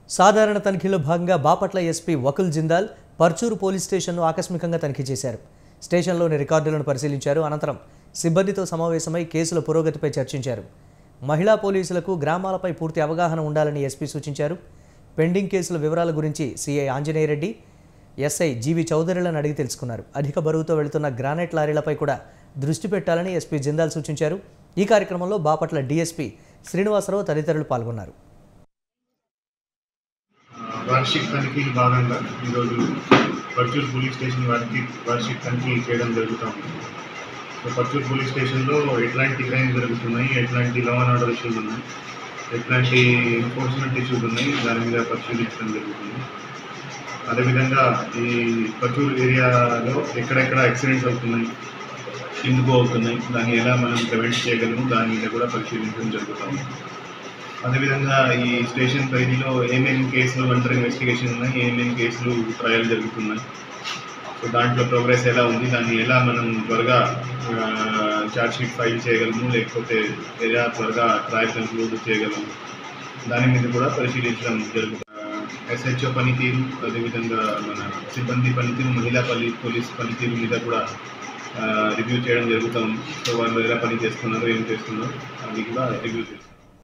సాధారణ తనిఖీలో భాగంగా బాపట్ల ఎస్పీ వకుల్ జిందాల్ పర్చూరు పోలీస్ స్టేషన్ను ఆకస్మికంగా తనిఖీ చేశారు స్టేషన్లోని రికార్డులను పరిశీలించారు అనంతరం సిబ్బందితో సమావేశమై కేసుల పురోగతిపై చర్చించారు మహిళా పోలీసులకు గ్రామాలపై పూర్తి అవగాహన ఉండాలని ఎస్పీ సూచించారు పెండింగ్ కేసుల వివరాల గురించి సిఐ ఆంజనేయరెడ్డి ఎస్ఐ జీవి చౌదరిలను అడిగి తెలుసుకున్నారు అధిక బరువుతో వెళుతున్న గ్రానైట్ లారీలపై కూడా దృష్టి పెట్టాలని ఎస్పీ జిందాల్ సూచించారు ఈ కార్యక్రమంలో బాపట్ల డీఎస్పీ శ్రీనివాసరావు తదితరులు పాల్గొన్నారు వార్షిక తనిఖీలు భాగంగా ఈరోజు పర్చూర్ పోలీస్ స్టేషన్ వారికి వార్షిక తనిఖీ చేయడం జరుగుతూ ఉంది సో పర్చూర్ పోలీస్ స్టేషన్లో ఎట్లాంటి క్రైమ్స్ జరుగుతున్నాయి ఎట్లాంటి లా అండ్ ఆర్డర్ ఇష్యూస్ ఉన్నాయి ఎట్లాంటి ఎన్ఫోర్స్మెంట్ ఇష్యూస్ ఉన్నాయి దాని మీద పరిశీలించడం జరుగుతుంది అదేవిధంగా ఈ పర్చూర్ ఏరియాలో ఎక్కడెక్కడ యాక్సిడెంట్స్ అవుతున్నాయి ఎందుకు అవుతున్నాయి దాన్ని ఎలా మనం ప్రివెంట్ చేయగలము దాని మీద కూడా పరిశీలించడం జరుగుతుంది అదేవిధంగా ఈ స్టేషన్ పరిధిలో ఏమేమి కేసులు అండర్ ఇన్వెస్టిగేషన్ ఉన్నాయి ఏమేమి కేసులు ట్రయల్ జరుగుతున్నాయి సో దాంట్లో ప్రోగ్రెస్ ఎలా ఉంది దాన్ని ఎలా మనం త్వరగా ఛార్జ్ షీట్ ఫైల్ చేయగలము లేకపోతే ఎలా త్వరగా ట్రయల్ కంక్లూడ్ చేయగలము దాని మీద కూడా పరిశీలించడం జరుగుతుంది ఎస్హెచ్ఓ పనితీరు అదేవిధంగా మన సిబ్బంది పనితీరు మహిళా పల్లి పోలీస్ పనితీరు మీద కూడా రివ్యూ చేయడం జరుగుతుంది సో వాళ్ళు ఎలా పని చేస్తున్నారు ఏం చేస్తున్నారు అది కూడా రివ్యూ చేస్తున్నారు